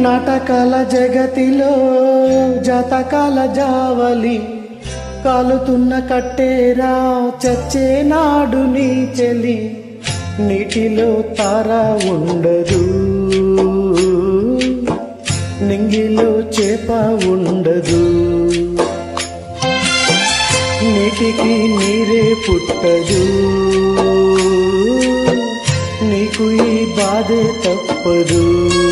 నాటకాల జగతిలో జాతకాల జావలి కాలుతున్న కట్టేరా చచ్చే నాడు నీ చెలి నీటిలో తార ఉండదు నింగిలో చేప ఉండదు నీటికి నీరే పుట్టదు నీకు ఈ బాధే తప్పదు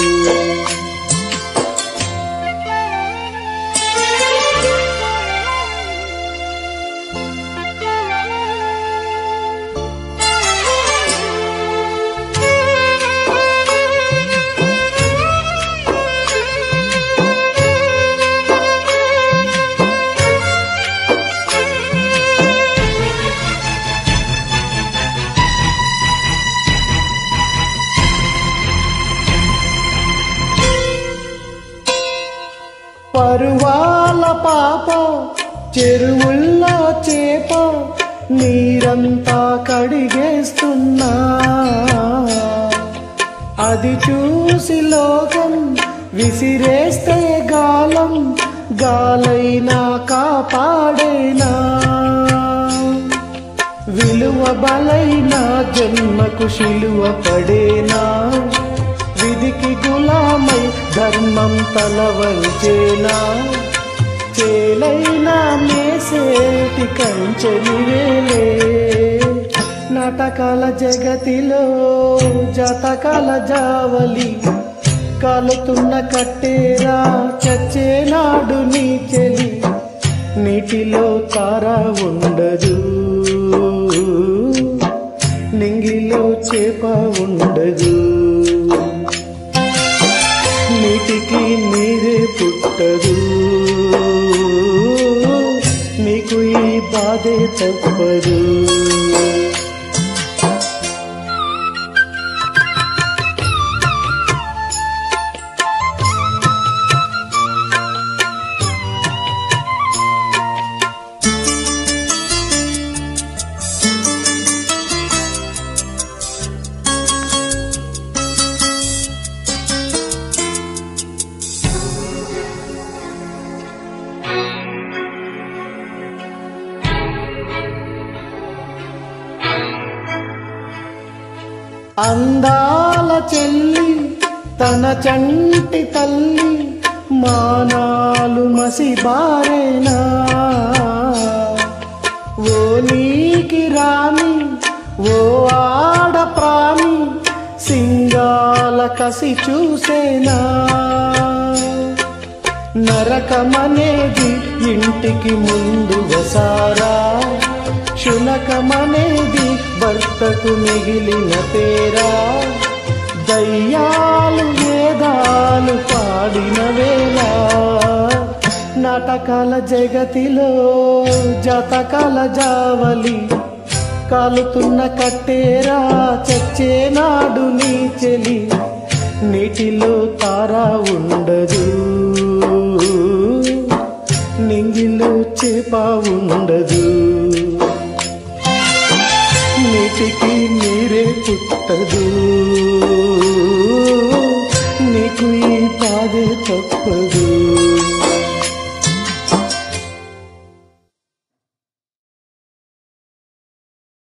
పరువాల పాప చెరువుల్లో చేప నీరంతా కడిగేస్తున్నా అది చూసి లోకం విసిరేస్తే గాలం గాలైనా కాపాడేనా విలువ బలైన జన్మకు శిలువ పడేనా విధికి గులామై ధర్మం తల వంచేనా చేలైనా మేసేటి కంచెని వేలే నాటకాల జగతిలో జాతకాల జావలి కాలుతున్న కట్టేరా చచ్చే నాడు నీ చెలి నీటిలో తార ఉండదు నింగిలో చేప ఉండదు నీటికి నీరే పుట్టదు నీకు ఈ బాధే తప్పదు అందాల చెల్లి తన చంటి తల్లి మానాలు మసిబారేనా ఓ నీకి రాని ఓ ఆడ ప్రాణి సింగాల కసి చూసేనా నరకమనేది ఇంటికి ముందు వసారా శునకమనేది భర్తకు మిగిలిన పేరా దయ్యాలు వేదాలు పాడిన వేళ నాటకాల జగతిలో జాతకాల జావలి కాలుతున్న కట్టేరా చచ్చే నాడు నీ చెలి నీటిలో తార ఉండదు నింగిలో చేప ఉండదు నీటికి నీరే పుట్టదు